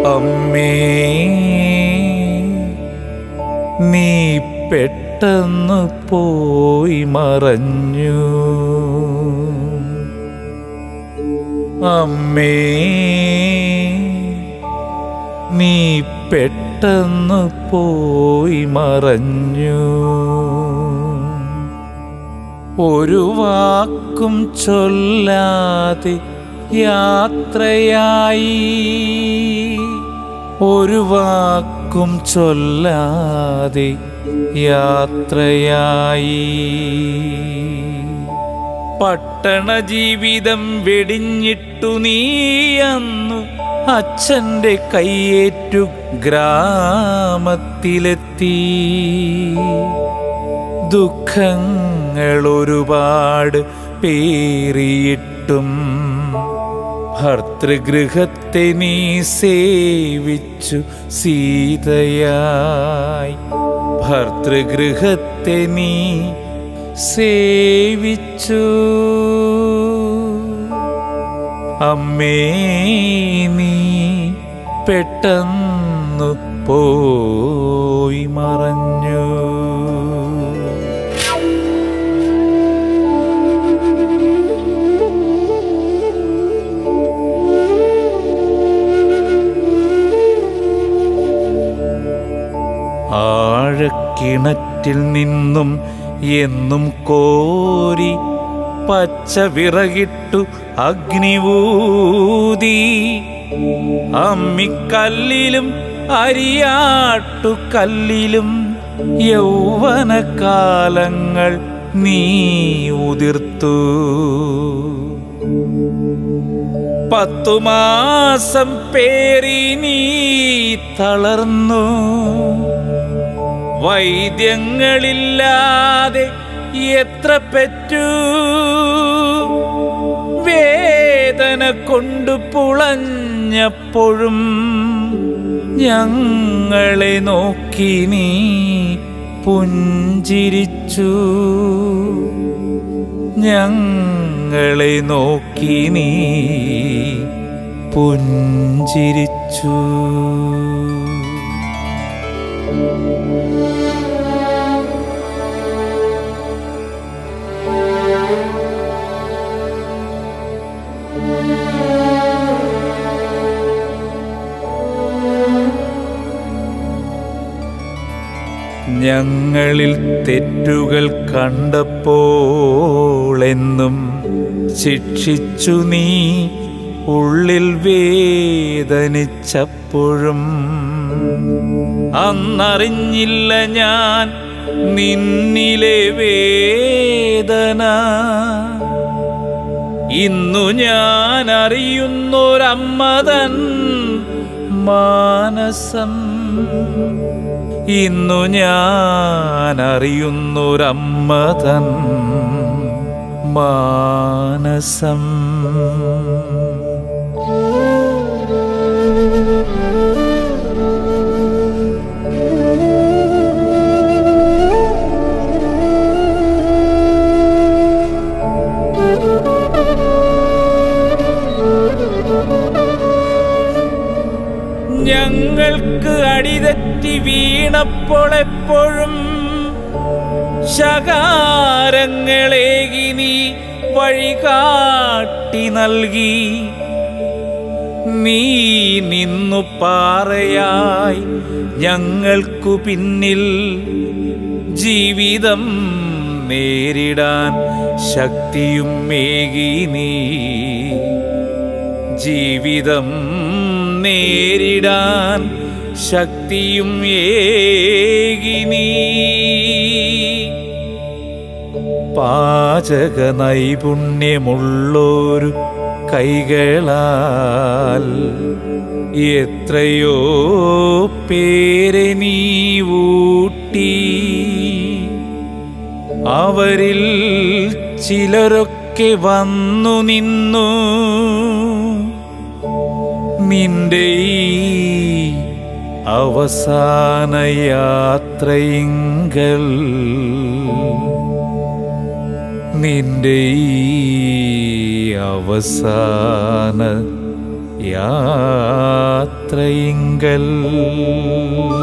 അമ്മേ നീ പെട്ടെന്ന് പോയി മറഞ്ഞു അമ്മേ നീ പെട്ടെന്ന് പോയി മറഞ്ഞു ഒരു വാക്കും ചൊല്ലാതെ യാത്രയായി ഒരു വാക്കും ചൊല്ലാതെ യാത്രയായി പട്ടണ ജീവിതം വെടിഞ്ഞിട്ടു നീ അന്നു അച്ഛൻ്റെ കയ്യേറ്റു ഗ്രാമത്തിലെത്തി ദുഃഖങ്ങൾ ഒരുപാട് പേറിയിട്ടും ഭർതൃഗൃഹത്തെ നീ സേവിച്ചു സീതയായി ഭർതൃഗൃഹത്തെ നീ സേവിച്ചു അമ്മേ നീ പെട്ടെന്നു പോയി മറഞ്ഞു ആഴക്കിണറ്റിൽ നിന്നും എന്നും കോരി പച്ച വിറകിട്ടു അഗ്നിവൂതി അമ്മിക്കല്ലിലും അരിയാട്ടു കല്ലിലും യൗവനകാലങ്ങൾ നീ ഉതിർത്തു പത്തു മാസം പേരി നീ തളർന്നു വൈദ്യങ്ങളില്ലാതെ എത്ര പെറ്റു വേദന കൊണ്ടു പുളഞ്ഞപ്പോഴും ഞങ്ങളെ നോക്കി നീ പുഞ്ചിരിച്ചു ഞങ്ങളെ നോക്കി നീ പുഞ്ചിരിച്ചു ഞങ്ങളിൽ തെറ്റുകൾ കണ്ടപ്പോളെന്നും ശിക്ഷിച്ചു നീ ഉള്ളിൽ വേദനിച്ചപ്പോഴും അന്നറിഞ്ഞില്ല ഞാൻ നിന്നിലെ വേദന ഇന്നു ഞാൻ അറിയുന്നൊരമ്മതൻ മാനസം ഇന്നു ഞാൻ അറിയുന്നൊരമ്മതൻ മാനസം ഞങ്ങൾക്ക് അടിതെറ്റി വീണപ്പോൾ എപ്പോഴും ശകാരങ്ങളേകി നീ വഴികാട്ടി നൽകി നീ നിന്നു പാറയായി ഞങ്ങൾക്കു പിന്നിൽ ജീവിതം നേരിടാൻ ശക്തിയും മേകി നീ ജീവിതം നേരിടാൻ ശക്തിയും ഏകി നീ പാചക നൈപുണ്യമുള്ളൊരു കൈകളാൽ എത്രയോ പേരെ നീ ഊട്ടി അവരിൽ ചിലരൊക്കെ വന്നു നിന്നു നിന്റെ ഈ അവസാന യാത്രയിങ്കൽ നിന്റെ ഈ അവസാന യാത്രയിങ്കൽ